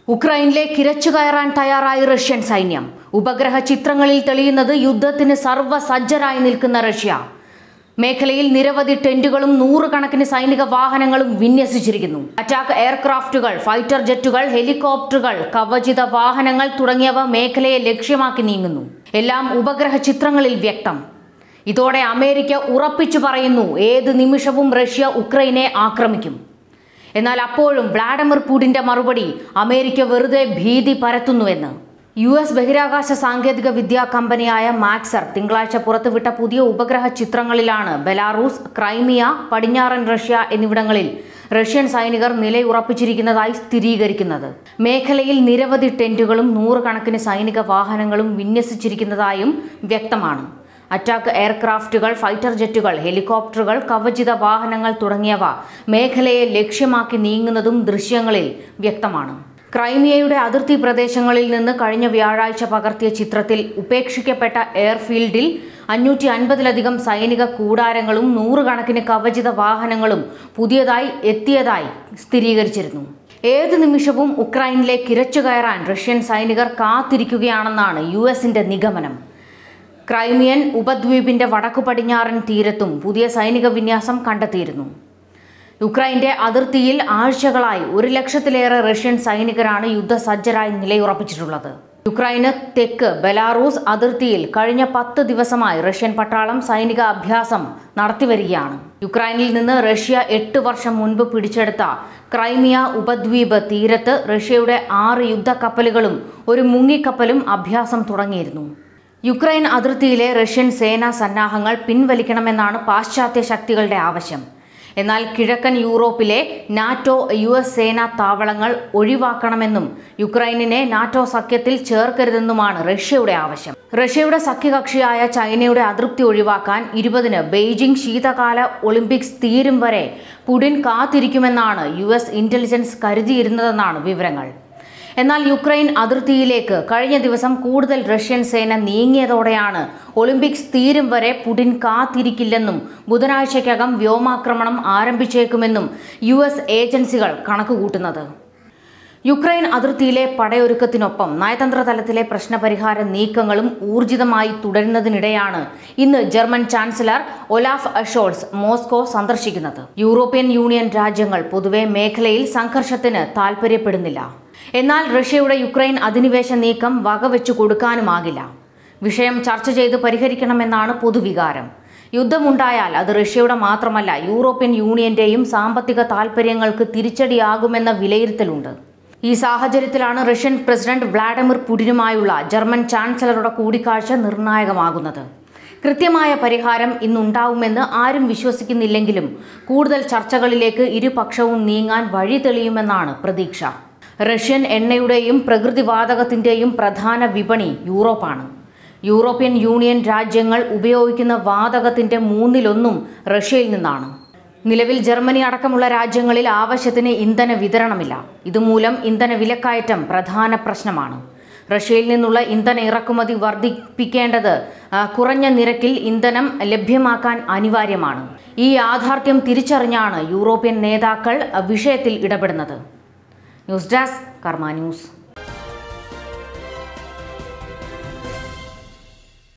ഉക്രൈനിലെ കിരച്ചു കയറാൻ തയ്യാറായി റഷ്യൻ സൈന്യം ഉപഗ്രഹ ചിത്രങ്ങളിൽ തെളിയുന്നത് യുദ്ധത്തിന് സർവ്വസജ്ജരായി നിൽക്കുന്ന റഷ്യ മേഖലയിൽ നിരവധി ടെന്റുകളും നൂറുകണക്കിന് സൈനിക വാഹനങ്ങളും വിന്യസിച്ചിരിക്കുന്നു അറ്റാക്ക് എയർക്രാഫ്റ്റുകൾ ഫൈറ്റർ ജെറ്റുകൾ ഹെലികോപ്റ്ററുകൾ കവചിത വാഹനങ്ങൾ തുടങ്ങിയവ മേഖലയെ ലക്ഷ്യമാക്കി നീങ്ങുന്നു എല്ലാം ഉപഗ്രഹ ചിത്രങ്ങളിൽ വ്യക്തം ഇതോടെ അമേരിക്ക ഉറപ്പിച്ചു പറയുന്നു ഏത് നിമിഷവും റഷ്യ ഉക്രൈനെ ആക്രമിക്കും എന്നാൽ അപ്പോഴും വ്ളാഡിമിർ പുടിന്റെ മറുപടി അമേരിക്ക വെറുതെ ഭീതി പരത്തുന്നുവെന്ന് യു എസ് ബഹിരാകാശ സാങ്കേതിക വിദ്യാ കമ്പനിയായ മാക്സർ തിങ്കളാഴ്ച പുറത്തുവിട്ട പുതിയ ഉപഗ്രഹ ചിത്രങ്ങളിലാണ് ബെലാറൂസ് ക്രൈമിയ പടിഞ്ഞാറൻ റഷ്യ എന്നിവിടങ്ങളിൽ റഷ്യൻ സൈനികർ നിലയുറപ്പിച്ചിരിക്കുന്നതായി സ്ഥിരീകരിക്കുന്നത് മേഖലയിൽ നിരവധി ടെന്റുകളും നൂറുകണക്കിന് സൈനിക വാഹനങ്ങളും വിന്യസിച്ചിരിക്കുന്നതായും വ്യക്തമാണ് അറ്റാക്ക് എയർക്രാഫ്റ്റുകൾ ഫൈറ്റർ ജെറ്റുകൾ ഹെലികോപ്റ്ററുകൾ കവചിത വാഹനങ്ങൾ തുടങ്ങിയവ മേഖലയെ ലക്ഷ്യമാക്കി നീങ്ങുന്നതും ദൃശ്യങ്ങളിൽ വ്യക്തമാണ് ക്രൈമിയയുടെ അതിർത്തി പ്രദേശങ്ങളിൽ നിന്ന് കഴിഞ്ഞ വ്യാഴാഴ്ച പകർത്തിയ ചിത്രത്തിൽ ഉപേക്ഷിക്കപ്പെട്ട എയർഫീൽഡിൽ അഞ്ഞൂറ്റി അൻപതിലധികം സൈനിക കൂടാരങ്ങളും നൂറുകണക്കിന് കവചിത വാഹനങ്ങളും പുതിയതായി എത്തിയതായി സ്ഥിരീകരിച്ചിരുന്നു ഏത് നിമിഷവും ഉക്രൈനിലേക്ക് ഇരച്ചു കയറാൻ റഷ്യൻ സൈനികർ കാത്തിരിക്കുകയാണെന്നാണ് യു എസിന്റെ നിഗമനം ക്രൈമിയൻ ഉപദ്വീപിന്റെ വടക്കു പടിഞ്ഞാറൻ തീരത്തും പുതിയ സൈനിക വിന്യാസം കണ്ടെത്തിയിരുന്നു യുക്രൈന്റെ അതിർത്തിയിൽ ആഴ്ചകളായി ഒരു ലക്ഷത്തിലേറെ റഷ്യൻ സൈനികരാണ് യുദ്ധസജ്ജരായി നിലയുറപ്പിച്ചിട്ടുള്ളത് യുക്രൈന് തെക്ക് ബെലാറൂസ് അതിർത്തിയിൽ കഴിഞ്ഞ പത്ത് ദിവസമായി റഷ്യൻ പട്ടാളം സൈനിക അഭ്യാസം നടത്തിവരികയാണ് യുക്രൈനിൽ നിന്ന് റഷ്യ എട്ട് വർഷം മുൻപ് പിടിച്ചെടുത്ത ക്രൈമിയ ഉപദ്വീപ് തീരത്ത് റഷ്യയുടെ ആറ് യുദ്ധക്കപ്പലുകളും ഒരു മുങ്ങിക്കപ്പലും അഭ്യാസം തുടങ്ങിയിരുന്നു യുക്രൈൻ അതിർത്തിയിലെ റഷ്യൻ സേനാ സന്നാഹങ്ങൾ പിൻവലിക്കണമെന്നാണ് പാശ്ചാത്യ ശക്തികളുടെ ആവശ്യം എന്നാൽ കിഴക്കൻ യൂറോപ്പിലെ നാറ്റോ യു എസ് സേനാ താവളങ്ങൾ ഒഴിവാക്കണമെന്നും യുക്രൈനിനെ നാറ്റോ സഖ്യത്തിൽ ചേർക്കരുതെന്നുമാണ് റഷ്യയുടെ ആവശ്യം റഷ്യയുടെ സഖ്യകക്ഷിയായ ചൈനയുടെ അതൃപ്തി ഒഴിവാക്കാൻ ഇരുപതിന് ബെയ്ജിംഗ് ശീതകാല ഒളിമ്പിക്സ് തീരും വരെ പുടിൻ കാത്തിരിക്കുമെന്നാണ് യു എസ് ഇന്റലിജൻസ് കരുതിയിരുന്നതെന്നാണ് വിവരങ്ങൾ എന്നാൽ യുക്രൈൻ അതിർത്തിയിലേക്ക് കഴിഞ്ഞ ദിവസം കൂടുതൽ റഷ്യൻ സേന നീങ്ങിയതോടെയാണ് ഒളിമ്പിക്സ് തീരും വരെ പുടിൻ കാത്തിരിക്കില്ലെന്നും ബുധനാഴ്ചയ്ക്കകം വ്യോമാക്രമണം ആരംഭിച്ചേക്കുമെന്നും യു എസ് ഏജൻസികൾ കണക്കുകൂട്ടുന്നത് യുക്രൈൻ അതിർത്തിയിലെ പടയൊരുക്കത്തിനൊപ്പം നയതന്ത്ര തലത്തിലെ പ്രശ്നപരിഹാര നീക്കങ്ങളും ഊർജിതമായി തുടരുന്നതിനിടെയാണ് ഇന്ന് German chancellor Olaf Scholz Moscow സന്ദർശിക്കുന്നത് യൂറോപ്യൻ യൂണിയൻ രാജ്യങ്ങൾ പൊതുവെ മേഖലയിൽ സംഘർഷത്തിന് താൽപ്പര്യപ്പെടുന്നില്ല എന്നാൽ റഷ്യയുടെ യുക്രൈൻ അധിനിവേശ നീക്കം വകവെച്ചു കൊടുക്കാനുമാകില്ല വിഷയം ചർച്ച ചെയ്ത് പരിഹരിക്കണമെന്നാണ് പൊതുവികാരം യുദ്ധമുണ്ടായാൽ അത് റഷ്യയുടെ മാത്രമല്ല യൂറോപ്യൻ യൂണിയന്റെയും സാമ്പത്തിക താൽപ്പര്യങ്ങൾക്ക് തിരിച്ചടിയാകുമെന്ന വിലയിരുത്തലുണ്ട് ഈ സാഹചര്യത്തിലാണ് റഷ്യൻ പ്രസിഡന്റ് വ്ളാഡിമിർ പുടിനുമായുള്ള ജർമ്മൻ ചാൻസലറുടെ കൂടിക്കാഴ്ച നിർണായകമാകുന്നത് കൃത്യമായ പരിഹാരം ഇന്നുണ്ടാവുമെന്ന് ആരും വിശ്വസിക്കുന്നില്ലെങ്കിലും കൂടുതൽ ചർച്ചകളിലേക്ക് ഇരുപക്ഷവും നീങ്ങാൻ വഴി തെളിയുമെന്നാണ് പ്രതീക്ഷ റഷ്യൻ എണ്ണയുടെയും പ്രകൃതിവാതകത്തിന്റെയും പ്രധാന വിപണി യൂറോപ്പാണ് യൂറോപ്യൻ യൂണിയൻ രാജ്യങ്ങൾ ഉപയോഗിക്കുന്ന വാതകത്തിന്റെ മൂന്നിലൊന്നും റഷ്യയിൽ നിന്നാണ് നിലവിൽ ജർമ്മനി അടക്കമുള്ള രാജ്യങ്ങളിൽ ആവശ്യത്തിന് ഇന്ധന വിതരണമില്ല ഇതുമൂലം ഇന്ധന വിലക്കയറ്റം പ്രധാന പ്രശ്നമാണ് റഷ്യയിൽ നിന്നുള്ള ഇന്ധന ഇറക്കുമതി വർദ്ധിപ്പിക്കേണ്ടത് ആ, കുറഞ്ഞ നിരക്കിൽ ഇന്ധനം ലഭ്യമാക്കാൻ അനിവാര്യമാണ് ഈ യാഥാർത്ഥ്യം തിരിച്ചറിഞ്ഞാണ് യൂറോപ്യൻ നേതാക്കൾ വിഷയത്തിൽ ഇടപെടുന്നത് ന്യൂസ് ഡെസ്ക് കർമ്മ ന്യൂസ്